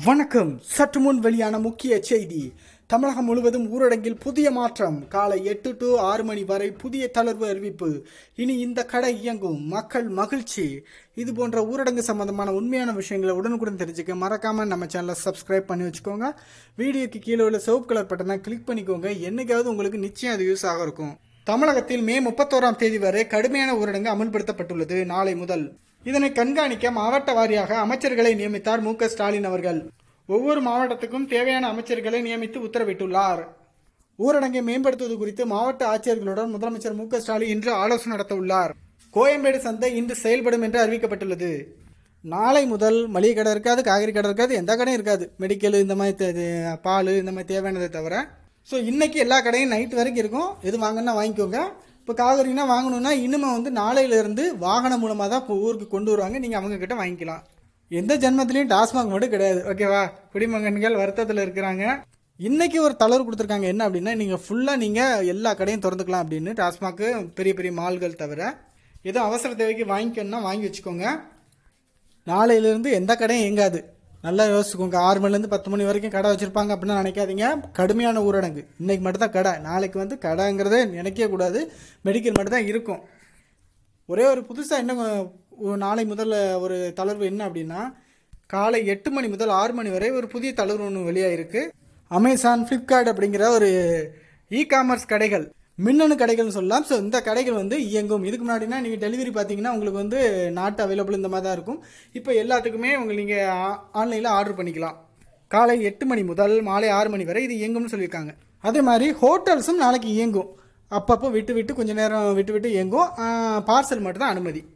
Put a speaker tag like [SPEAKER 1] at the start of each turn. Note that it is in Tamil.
[SPEAKER 1] வணக்கம் சற்று முன் வெளியான முக்கிய செய்தி தமிழகம் முழுவதும் ஊரடங்கில் புதிய மாற்றம் காலை எட்டு டு ஆறு மணி வரை புதிய தளர்வு அறிவிப்பு இனி இந்த கடை இயங்கும் மக்கள் மகிழ்ச்சி இது போன்ற ஊரடங்கு சம்பந்தமான உண்மையான விஷயங்களை உடனுக்குடன் தெரிஞ்சுக்க மறக்காம நம்ம சேனலை சப்ஸ்கிரைப் பண்ணி வச்சுக்கோங்க வீடியோக்கு கீழே உள்ள சிவப்பு கலர் பட்டனை கிளிக் பண்ணிக்கோங்க என்னைக்காவது உங்களுக்கு நிச்சயம் அது யூஸ் ஆக இருக்கும் தமிழகத்தில் மே முப்பத்தோராம் தேதி வரை கடுமையான ஊரடங்கு அமல்படுத்தப்பட்டுள்ளது நாளை முதல் இதனை கண்காணிக்க மாவட்ட வாரியாக அமைச்சர்களை நியமித்தார் மு க ஸ்டாலின் அவர்கள் ஒவ்வொரு மாவட்டத்துக்கும் தேவையான அமைச்சர்களை நியமித்து உத்தரவிட்டுள்ளார் ஊரடங்கை மேம்படுத்துவது குறித்து மாவட்ட ஆட்சியர்களுடன் முதலமைச்சர் மு க ஸ்டாலின் இன்று ஆலோசனை நடத்த உள்ளார் கோயம்பேடு சந்தை இன்று செயல்படும் என்று அறிவிக்கப்பட்டுள்ளது நாளை முதல் மளிகை கடை இருக்காது காய்கறி கடை இருக்காது எந்த கடையும் இருக்காது மெடிக்கல் இந்த மாதிரி தே- தே- பால் இந்த மாதிரி தேவையானதை தவிர ஸோ இன்னைக்கு எல்லா கடையும் நைட் வரைக்கும் இருக்கும் எது வாங்கினா வாங்கிக்கோங்க இப்போ காய்கறினா வாங்கணும்னா இனிமே வந்து நாளையிலேருந்து வாகனம் மூலமாக தான் இப்போ ஊருக்கு கொண்டு வருவாங்க நீங்கள் அவங்க கிட்ட வாங்கிக்கலாம் எந்த ஜென்மத்திலையும் டாஸ்மாக் மட்டும் கிடையாது ஓகேவா குடிமகன்கள் வருத்தத்தில் இருக்கிறாங்க இன்னைக்கு ஒரு தளர்வு கொடுத்துருக்காங்க என்ன அப்படின்னா நீங்கள் ஃபுல்லாக நீங்கள் எல்லா கடையும் திறந்துக்கலாம் அப்படின்னு டாஸ்மாக்கு பெரிய பெரிய மால்கள் தவிர ஏதோ அவசர தேவைக்கு வாங்கிக்கணும்னா வாங்கி வச்சுக்கோங்க நாளையிலேருந்து எந்த கடையும் இயங்காது நல்லா யோசிச்சுக்கோங்க ஆறு மணிலேருந்து பத்து மணி வரைக்கும் கடை வச்சுருப்பாங்க அப்படின்னு நினைக்காதீங்க கடுமையான ஊரடங்கு இன்னைக்கு மட்டும் தான் கடை நாளைக்கு வந்து கடைங்கிறதே நினைக்கவே கூடாது மெடிக்கல் மட்டும் தான் இருக்கும் ஒரே ஒரு புதுசாக என்ன ஒ- நாளை முதல்ல ஒரு தளர்வு என்ன அப்படின்னா காலை எட்டு மணி முதல் ஆறு மணி வரை ஒரு புதிய தளர்வு ஒன்று வெளியாயிருக்கு அமேசான் ஃப்ளிப்கார்ட் அப்படிங்கிற ஒரு இ காமர்ஸ் கடைகள் மின்னணு கடைகள்னு சொல்லலாம் ஸோ இந்த கடைகள் வந்து இயங்கும் இதுக்கு முன்னாடினா நீங்கள் டெலிவரி பார்த்தீங்கன்னா உங்களுக்கு வந்து நாட் அவைலபிள் இந்த மாதிரி தான் இருக்கும் இப்போ எல்லாத்துக்குமே உங்கள் நீங்கள் ஆன்லைனில் ஆர்டர் பண்ணிக்கலாம் காலை எட்டு மணி முதல் மாலை ஆறு மணி வரை இது இயங்கும்னு சொல்லியிருக்காங்க அதே மாதிரி ஹோட்டல்ஸும் நாளைக்கு இயங்கும் அப்பப்போ விட்டு விட்டு கொஞ்ச நேரம் விட்டு விட்டு இயங்கும் பார்சல் மட்டும் தான் அனுமதி